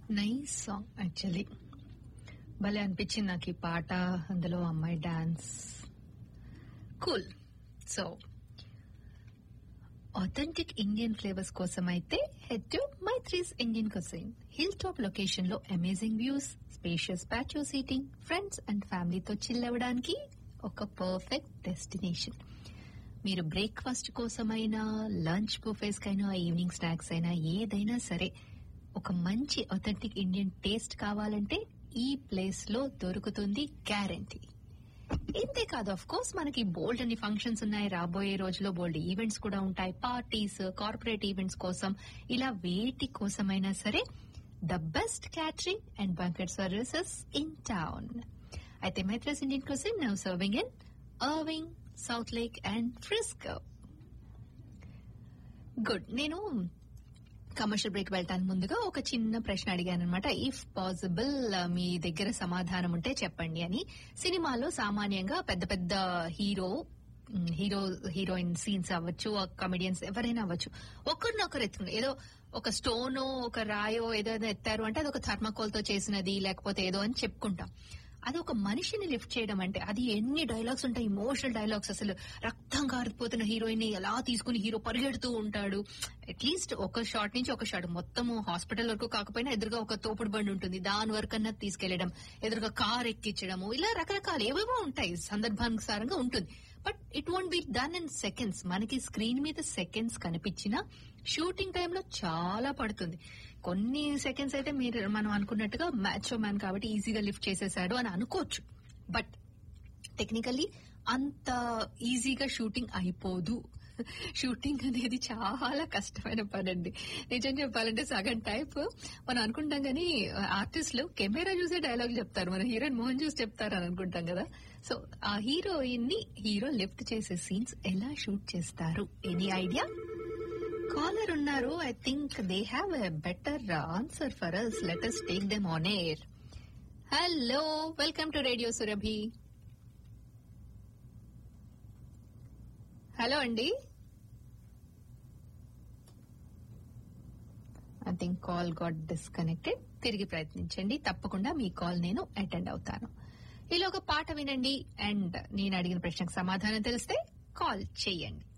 nice song actually భలే అనిపించింది నాకు ఈ పాట అందులో అమ్మాయి dance cool so authentic Indian flavours కోసం అయితే head to Maithri's Indian cuisine hill top location లో amazing views spacious patio seating friends and ఫ్యామిలీతో చిల్ అవ్వడానికి ఒక పర్ఫెక్ట్ డెస్టినేషన్ మీరు బ్రేక్ఫాస్ట్ కోసమైనా లంచ్ బుఫేస్ కైనా ఈవినింగ్ స్నాక్స్ అయినా ఏదైనా సరే ఒక మంచి ఒథెంటిక్ ఇండియన్ టేస్ట్ కావాలంటే ఈ ప్లేస్ లో దొరుకుతుంది గ్యారంటీ ఇంతే కాదు అఫ్ కోర్స్ మనకి బోల్డ్ అన్ని ఫంక్షన్స్ ఉన్నాయి రాబోయే రోజుల్లో బోల్డ్ ఈవెంట్స్ కూడా ఉంటాయి పార్టీస్ కార్పొరేట్ ఈవెంట్స్ కోసం ఇలా వేటి కోసమైనా సరే the best catering and banquet services in town అయితే Maithri's Indian cuisine now serving in Irving Southlake and Frisco good నేను కమర్షియల్ బ్రేక్ వెళ్ళటానికి ముందుగా ఒక చిన్న ప్రశ్న అడిగాను అనమాట ఇఫ్ పాసిబుల్ మీ దగ్గర సమాధానం ఉంటే చెప్పండి అని సినిమాలో సామాన్యంగా పెద్ద పెద్ద హీరో హీరో హీరోయిన్ సీన్స్ అవ్వచ్చు కమెడియన్స్ ఎవరైనా అవ్వచ్చు ఒకరినొకరు ఎత్తుకుని ఏదో ఒక స్టోనో ఒక రాయో ఏదో ఎత్తారు అంటే అది ఒక థర్మాకోల్ తో చేసినది లేకపోతే ఏదో అని చెప్పుకుంటాం అది ఒక మనిషిని లిఫ్ట్ చేయడం అంటే అది ఎన్ని డైలాగ్స్ ఉంటాయి ఇమోషనల్ డైలాగ్స్ అసలు రక్తం కారిపోతున్న హీరోయిన్ ని ఎలా తీసుకుని హీరో పరిగెడుతూ ఉంటాడు అట్లీస్ట్ ఒక షాట్ నుంచి ఒక షాట్ మొత్తం హాస్పిటల్ వరకు కాకపోయినా ఎదురుగా ఒక తోపుడు బండి ఉంటుంది దాని వరకు అన్నా తీసుకెళ్లడం ఎదురుగా కార్ ఎక్కించడము ఇలా రకరకాల ఏవేవో ఉంటాయి సందర్భానుసారంగా ఉంటుంది but it won't be done in seconds మనకి స్క్రీన్ మీద సెకండ్స్ కనిపించినా షూటింగ్ టైంలో చాలా పడుతుంది కొన్ని సెకండ్స్ అయితే మీరు మనం అనుకున్నట్టుగా మ్యాచ్ మ్యాన్ కాబట్టి ఈజీగా లిఫ్ట్ చేసేసాడు అని అనుకోవచ్చు బట్ టెక్నికల్లీ అంత ఈజీగా షూటింగ్ అయిపోదు షూటింగ్ అనేది చాలా కష్టమైన పని అండి నిజం చెప్పాలంటే సగం టైప్ మనం అనుకుంటాం కానీ ఆర్టిస్టులు కెమెరా చూసే డైలాగ్ చెప్తారు మన హీరోయిన్ మోహన్ చూసి చెప్తారు అని అనుకుంటాం కదా సో ఆ హీరోయిన్ ని హీరో లిఫ్ట్ చేసే సీన్స్ ఎలా షూట్ చేస్తారు ఎనీ ఐడియా కాలర్ ఉన్నారు I think they have a better answer for us let us take them on air hello welcome to radio Surabhi hello అండి I think call got disconnected తిరిగి ప్రయత్నించండి తప్పకుండా మీ call నేను attend అవుతాను ఇలా ఒక పాట వినండి అండ్ నేను అడిగిన ప్రశ్నకు సమాధానం తెలిస్తే కాల్ చేయండి